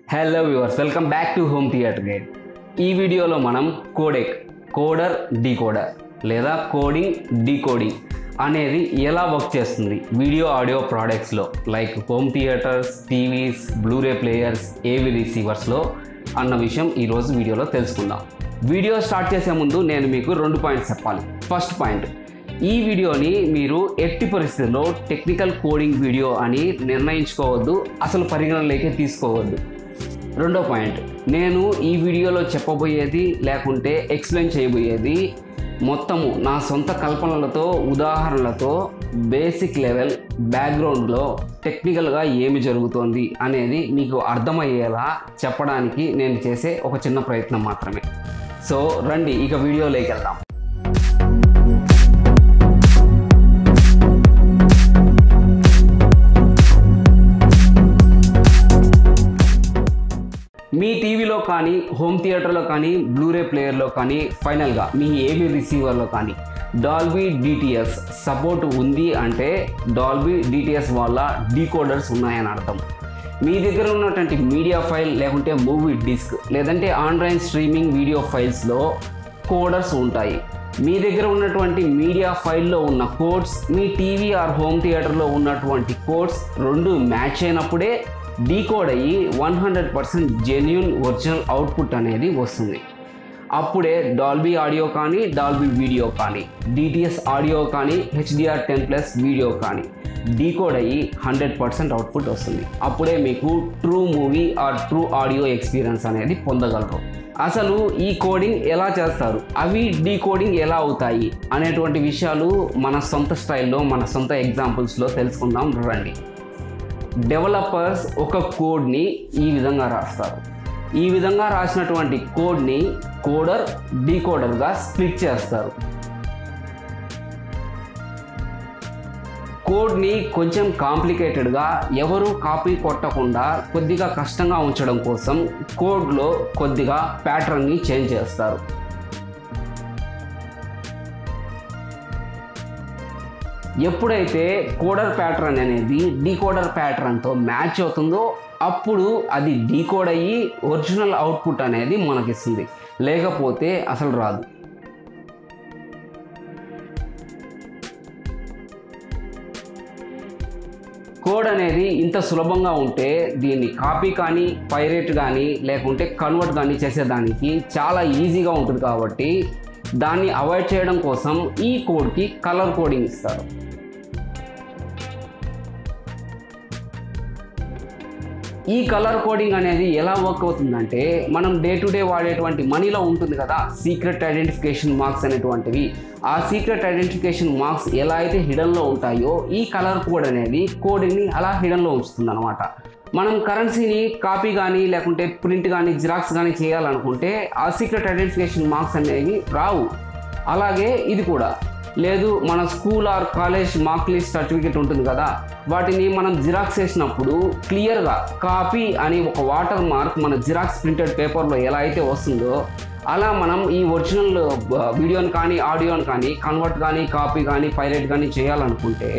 hello viewers welcome back to home theatre guide ఈ వీడియోలో మనం కోడెక్ కోడర్ డీకోడర్ లేదా కోడింగ్ డీకోడింగ్ అనేది ఎలా వర్క్ చేస్తుంది వీడియో ఆడియో ప్రోడక్ట్స్లో like home theatres TVs Blu-ray players AV రిసీవర్స్లో అన్న విషయం ఈరోజు వీడియోలో తెలుసుకుందాం వీడియో స్టార్ట్ చేసే ముందు నేను మీకు రెండు పాయింట్స్ చెప్పాలి ఫస్ట్ పాయింట్ ఈ వీడియోని మీరు ఎట్టి పరిస్థితుల్లో టెక్నికల్ కోడింగ్ వీడియో అని నిర్ణయించుకోవద్దు అసలు పరిగణలోకి తీసుకోవద్దు రెండో పాయింట్ నేను ఈ వీడియోలో చెప్పబోయేది లేకుంటే ఎక్స్ప్లెయిన్ చేయబోయేది మొత్తము నా సొంత కల్పనలతో ఉదాహరణలతో బేసిక్ లెవెల్ బ్యాక్గ్రౌండ్లో టెక్నికల్గా ఏమి జరుగుతోంది అనేది మీకు అర్థమయ్యేలా చెప్పడానికి నేను చేసే ఒక చిన్న ప్రయత్నం మాత్రమే సో రండి ఇక వీడియోలోకి వెళ్దాం మీ టీవీలో కానీ హోమ్ థియేటర్లో కానీ బ్లూరే ప్లేయర్లో కానీ ఫైనల్గా మీ ఏబీ రిసీవర్లో కానీ డాల్బీ డిటిఎస్ సపోర్ట్ ఉంది అంటే డాల్బీ డిటిఎస్ వల్ల డీకోడర్స్ ఉన్నాయని అర్థం మీ దగ్గర ఉన్నటువంటి మీడియా ఫైల్ లేకుంటే మూవీ డిస్క్ లేదంటే ఆన్లైన్ స్ట్రీమింగ్ వీడియో ఫైల్స్లో కోడర్స్ ఉంటాయి మీ దగ్గర ఉన్నటువంటి మీడియా ఫైల్లో ఉన్న కోడ్స్ మీ టీవీ ఆర్ హోమ్ థియేటర్లో ఉన్నటువంటి కోడ్స్ రెండు మ్యాచ్ అయినప్పుడే డీకోడ్ అయ్యి one hundred percent genuine original output అనేది వస్తుంది అప్పుడే డాల్బీ ఆడియో కానీ డాల్బీ వీడియో కానీ డిటిఎస్ ఆడియో కానీ హెచ్డిఆర్ టెన్ ప్లస్ వీడియో కానీ డీకోడ్ అయ్యి హండ్రెడ్ పర్సెంట్ అవుట్పుట్ వస్తుంది అప్పుడే మీకు true movie or true audio experience అనేది పొందగలరు అసలు ఈ కోడింగ్ ఎలా చేస్తారు అవి డీకోడింగ్ ఎలా అవుతాయి అనేటువంటి విషయాలు మన సొంత స్టైల్లో మన సొంత ఎగ్జాంపుల్స్లో తెలుసుకుందాం రండి డెవలపర్స్ ఒక కోడ్ని ఈ విధంగా రాస్తారు ఈ విధంగా రాసినటువంటి కోడ్ని కోడర్ డీకోడర్గా స్ప్లిట్ చేస్తారు కోడ్ని కొంచెం కాంప్లికేటెడ్గా ఎవరు కాపీ కొట్టకుండా కొద్దిగా కష్టంగా ఉంచడం కోసం కోడ్లో కొద్దిగా ప్యాటర్న్ని చేంజ్ చేస్తారు ఎప్పుడైతే కోడర్ ప్యాటర్న్ అనేది డీకోడర్ ప్యాటర్న్తో మ్యాచ్ అవుతుందో అప్పుడు అది డీకోడ్ అయ్యి ఒరిజినల్ అవుట్పుట్ అనేది మనకిస్తుంది లేకపోతే అసలు రాదు కోడ్ అనేది ఇంత సులభంగా ఉంటే దీన్ని కాపీ కానీ పైరేట్ కానీ లేకుంటే కన్వర్ట్ కానీ చేసేదానికి చాలా ఈజీగా ఉంటుంది కాబట్టి దాన్ని అవాయిడ్ చేయడం కోసం ఈ కోడ్కి కలర్ కోడింగ్ ఇస్తారు ఈ కలర్ కోడింగ్ అనేది ఎలా వర్క్ అవుతుందంటే మనం డే టు డే వాడేటువంటి మనీలో ఉంటుంది కదా సీక్రెట్ ఐడెంటిఫికేషన్ మార్క్స్ అనేటువంటివి ఆ సీక్రెట్ ఐడెంటిఫికేషన్ మార్క్స్ ఎలా అయితే హిడన్లో ఉంటాయో ఈ కలర్ కోడ్ అనేది కోడింగ్ని అలా హిడన్లో ఉంచుతుంది అనమాట మనం కరెన్సీని కాపీ కానీ లేకుంటే ప్రింట్ కానీ జిరాక్స్ కానీ చేయాలనుకుంటే ఆ సీక్రెట్ ఐడెంటిఫికేషన్ మార్క్స్ అనేవి రావు అలాగే ఇది కూడా లేదు మన school or college mark list certificate ఉంటుంది కదా వాటిని మనం జిరాక్స్ చేసినప్పుడు క్లియర్గా కాపీ అని ఒక వాటర్ మార్క్ మన జిరాక్స్ ప్రింటెడ్ పేపర్లో ఎలా అయితే వస్తుందో అలా మనం ఈ ఒరిజినల్ వీడియోని కానీ ఆడియోని కానీ కన్వర్ట్ కానీ కాపీ కానీ పైరేట్ కానీ చేయాలనుకుంటే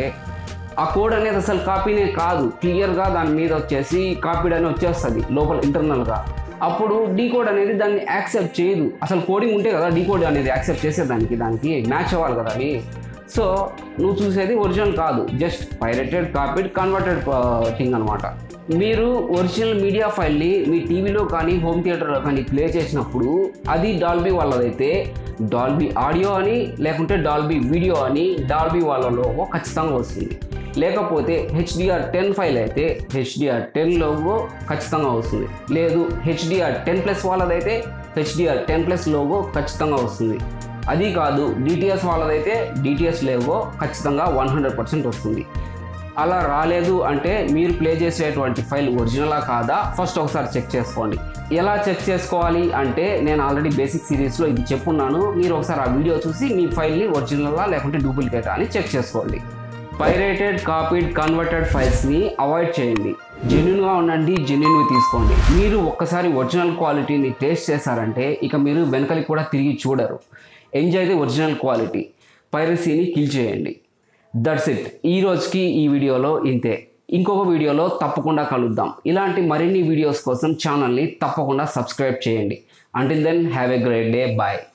ఆ కోడ్ అనేది అసలు కాపీనే కాదు క్లియర్గా దాని మీద వచ్చేసి కాపీడ్ అని వచ్చేస్తుంది లోపల ఇంటర్నల్గా అప్పుడు డీకోడ్ అనేది దాన్ని యాక్సెప్ట్ చేయదు అసలు కోడింగ్ ఉంటే కదా డీకోడ్ అనేది యాక్సెప్ట్ చేసేదానికి దానికి మ్యాచ్ అవ్వాలి కదా అది సో నువ్వు చూసేది ఒరిజినల్ కాదు just pirated copied converted thing అనమాట మీరు ఒరిజినల్ మీడియా ఫైల్ని మీ టీవీలో కానీ హోమ్ థియేటర్లో కానీ ప్లే చేసినప్పుడు అది డాల్బీ వాళ్ళదైతే డాల్బీ ఆడియో అని లేకుంటే డాల్బీ వీడియో అని డాల్బీ వాళ్ళ లోగో ఖచ్చితంగా వస్తుంది లేకపోతే హెచ్డిఆర్ టెన్ ఫైల్ అయితే హెచ్డిఆర్ టెన్ లోగో ఖచ్చితంగా వస్తుంది లేదు హెచ్డిఆర్ టెన్ ప్లస్ వాళ్ళదైతే హెచ్డిఆర్ టెన్ ప్లస్ లోగో ఖచ్చితంగా వస్తుంది అది కాదు డిటిఎస్ వాళ్ళదైతే డిటిఎస్ లోగో ఖచ్చితంగా వన్ హండ్రెడ్ పర్సెంట్ వస్తుంది అలా రాలేదు అంటే మీరు ప్లే చేసేటువంటి ఫైల్ ఒరిజినలా కాదా ఫస్ట్ ఒకసారి చెక్ చేసుకోండి ఎలా చెక్ చేసుకోవాలి అంటే నేను ఆల్రెడీ బేసిక్ సిరీస్లో ఇది చెప్పున్నాను మీరు ఒకసారి ఆ వీడియో చూసి మీ ఫైల్ని ఒరిజినలా లేకుంటే డూప్లికేటా అని చెక్ చేసుకోండి పైరేటెడ్ కాపీడ్ కన్వర్టెడ్ ఫైల్స్ని అవాయిడ్ చేయండి జెన్యున్గా ఉండండి జెన్యున్వి తీసుకోండి మీరు ఒక్కసారి ఒరిజినల్ క్వాలిటీని టేస్ట్ చేశారంటే ఇక మీరు వెనకలి కూడా తిరిగి చూడరు ఎంజాయ్ ది ఒరిజినల్ క్వాలిటీ పైరసీని కిల్ చేయండి దట్స్ ఇట్ ఈ రోజుకి ఈ వీడియోలో ఇంతే ఇంకొక వీడియోలో తప్పకుండా కలుద్దాం ఇలాంటి మరిన్ని వీడియోస్ కోసం ఛానల్ని తప్పకుండా సబ్స్క్రైబ్ చేయండి until then have a great day bye